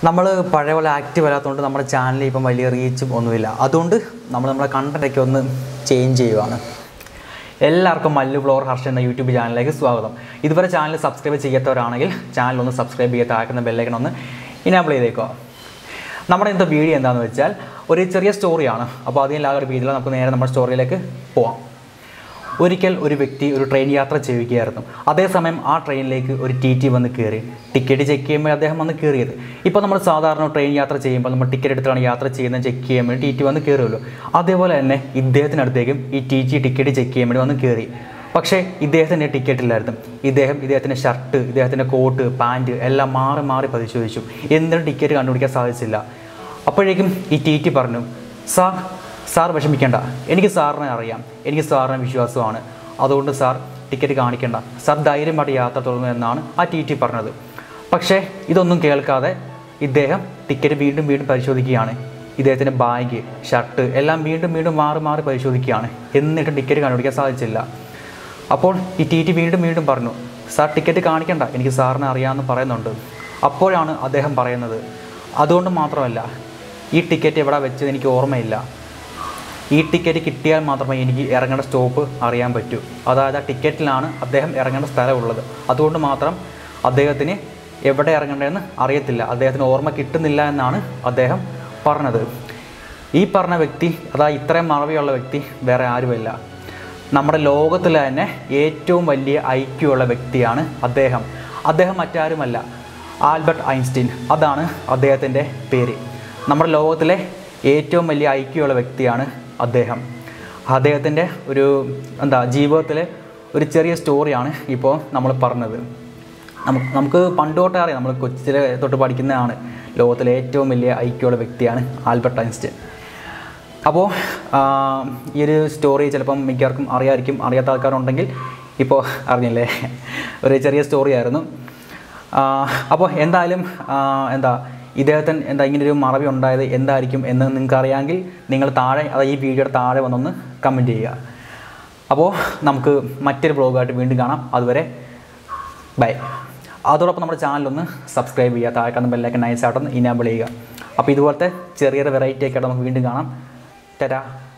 നമ്മൾ പഴയ പോലെ ആക്റ്റീവ് അല്ലാത്തതുകൊണ്ട് നമ്മുടെ ചാനലിൽ ഇപ്പം വലിയ റീച്ചും ഒന്നുമില്ല അതുകൊണ്ട് നമ്മൾ നമ്മുടെ കണ്ടൻറ്റൊക്കെ ഒന്ന് ചേഞ്ച് ചെയ്യുവാണ് എല്ലാവർക്കും മല്ലു ഫ്ലോർ ഹർഷ എന്ന യൂട്യൂബ് ചാനലിലേക്ക് സ്വാഗതം ഇതുവരെ ചാനൽ സബ്സ്ക്രൈബ് ചെയ്യാത്തവരാണെങ്കിൽ ചാനൽ ഒന്ന് സബ്സ്ക്രൈബ് ചെയ്യാത്ത ആക്കുന്ന ബെല്ലൈക്കൺ ഒന്ന് ഇനാബിൾ ചെയ്തേക്കോ നമ്മുടെ ഇന്നത്തെ വീഡിയോ എന്താണെന്ന് വെച്ചാൽ ഒരു ചെറിയ സ്റ്റോറിയാണ് അപ്പോൾ അതിൽ ആ ഒരു രീതിയിൽ നമുക്ക് നേരെ നമ്മുടെ സ്റ്റോറിയിലേക്ക് പോവാം ഒരിക്കൽ ഒരു വ്യക്തി ഒരു ട്രെയിൻ യാത്ര ചെയ്യുകയായിരുന്നു അതേസമയം ആ ട്രെയിനിലേക്ക് ഒരു ടി ടി വന്ന് കയറി ടിക്കറ്റ് ചെക്ക് ചെയ്യുമ്പോൾ അദ്ദേഹം വന്ന് കയറിയത് ഇപ്പോൾ നമ്മൾ സാധാരണ ട്രെയിൻ യാത്ര ചെയ്യുമ്പോൾ നമ്മൾ ടിക്കറ്റ് എടുത്താണ് യാത്ര ചെയ്യുന്നത് ചെക്ക് ചെയ്യാൻ വേണ്ടി ടി ടി വന്ന് കയറുമല്ലോ അതേപോലെ തന്നെ ഇദ്ദേഹത്തിനടുത്തേക്കും ഈ ടി ടി ടിക്കറ്റ് ചെക്ക് ചെയ്യാൻ വേണ്ടി വന്ന് കയറി പക്ഷേ ഇദ്ദേഹത്തിൻ്റെ ടിക്കറ്റ് ഇല്ലായിരുന്നു ഇദ്ദേഹം ഇദ്ദേഹത്തിൻ്റെ ഷർട്ട് ഇദ്ദേഹത്തിൻ്റെ കോട്ട് പാൻറ്റ് എല്ലാം മാറി മാറി പരിശോധിച്ചു എന്തിനും ടിക്കറ്റ് കണ്ടുപിടിക്കാൻ സാധിച്ചില്ല അപ്പോഴേക്കും ഈ ടി ടി പറഞ്ഞു സാർ സാർ വിഷമിക്കേണ്ട എനിക്ക് സാറിനെ അറിയാം എനിക്ക് സാറിനെ വിശ്വാസമാണ് അതുകൊണ്ട് സാർ ടിക്കറ്റ് കാണിക്കേണ്ട സാർ ധൈര്യമായിട്ട് യാത്ര തുടർന്നു എന്നാണ് ആ ടി ടി പറഞ്ഞത് പക്ഷേ ഇതൊന്നും കേൾക്കാതെ ഇദ്ദേഹം ടിക്കറ്റ് വീണ്ടും വീണ്ടും പരിശോധിക്കുകയാണ് ഇദ്ദേഹത്തിൻ്റെ ബാഗ് ഷർട്ട് എല്ലാം വീണ്ടും വീണ്ടും മാറി മാറി പരിശോധിക്കുകയാണ് എന്നിട്ട് ടിക്കറ്റ് കണ്ടുപിടിക്കാൻ സാധിച്ചില്ല അപ്പോൾ ഈ ടി ടി വീണ്ടും വീണ്ടും പറഞ്ഞു സാർ ടിക്കറ്റ് കാണിക്കണ്ട എനിക്ക് സാറിനെ അറിയാമെന്ന് പറയുന്നുണ്ട് അപ്പോഴാണ് അദ്ദേഹം പറയുന്നത് അതുകൊണ്ട് മാത്രമല്ല ഈ ടിക്കറ്റ് എവിടെ വെച്ചത് എനിക്ക് ഓർമ്മയില്ല ഈ ടിക്കറ്റ് കിട്ടിയാൽ മാത്രമേ എനിക്ക് ഇറങ്ങേണ്ട സ്റ്റോപ്പ് അറിയാൻ പറ്റൂ അതായത് ആ ടിക്കറ്റിലാണ് അദ്ദേഹം ഇറങ്ങേണ്ട സ്ഥലമുള്ളത് അതുകൊണ്ട് മാത്രം അദ്ദേഹത്തിന് എവിടെ ഇറങ്ങേണ്ടതെന്ന് അറിയത്തില്ല അദ്ദേഹത്തിന് ഓർമ്മ കിട്ടുന്നില്ല എന്നാണ് അദ്ദേഹം പറഞ്ഞത് ഈ പറഞ്ഞ വ്യക്തി അതാ ഇത്രയും മറവിയുള്ള വ്യക്തി വേറെ ആരുമല്ല നമ്മുടെ ലോകത്തിൽ തന്നെ ഏറ്റവും വലിയ ഐക്യമുള്ള വ്യക്തിയാണ് അദ്ദേഹം അദ്ദേഹം മറ്റാരുമല്ല ആൽബർട്ട് ഐൻസ്റ്റീൻ അതാണ് അദ്ദേഹത്തിൻ്റെ പേര് നമ്മുടെ ലോകത്തിലെ ഏറ്റവും വലിയ ഐക്യമുള്ള വ്യക്തിയാണ് അദ്ദേഹം അദ്ദേഹത്തിൻ്റെ ഒരു എന്താ ജീവിതത്തിലെ ഒരു ചെറിയ സ്റ്റോറിയാണ് ഇപ്പോൾ നമ്മൾ പറഞ്ഞത് നമുക്ക് നമുക്ക് പണ്ട് തൊട്ടേ അറിയാം നമ്മൾ കൊച്ചിലെ തൊട്ട് പഠിക്കുന്നതാണ് ലോകത്തിലെ ഏറ്റവും വലിയ ഐക്യമുള്ള വ്യക്തിയാണ് ആൽബർട്ട് ഐൻസ്റ്റീൻ അപ്പോൾ ഈ ഒരു സ്റ്റോറി ചിലപ്പം മിക്കവർക്കും അറിയാമായിരിക്കും അറിയാത്ത ആൾക്കാരുണ്ടെങ്കിൽ ഇപ്പോൾ അറിഞ്ഞില്ലേ ഒരു ചെറിയ സ്റ്റോറി ആയിരുന്നു അപ്പോൾ എന്തായാലും ആ, എന്താ ഇദ്ദേഹത്തിന് എന്താ ഇങ്ങനൊരു മറവി ഉണ്ടായത് എന്തായിരിക്കും എന്ന് നിങ്ങൾക്ക് അറിയാമെങ്കിൽ നിങ്ങൾ താഴെ അതായത് ഈ വീഡിയോയുടെ താഴെ വന്നൊന്ന് കമൻറ്റ് ചെയ്യുക അപ്പോൾ നമുക്ക് മറ്റൊരു ബ്ലോഗായിട്ട് വീണ്ടും കാണാം അതുവരെ ബൈ അതോടൊപ്പം നമ്മുടെ ചാനലൊന്ന് സബ്സ്ക്രൈബ് ചെയ്യുക താഴെ കാണുന്ന ബെല്ലൈക്കൻ നൈസായിട്ടൊന്ന് ഇനാബിൾ ചെയ്യുക അപ്പോൾ ഇതുപോലത്തെ ചെറിയ വെറൈറ്റി ഒക്കെ ആയിട്ട് നമുക്ക് വീണ്ടും കാണാം തരാ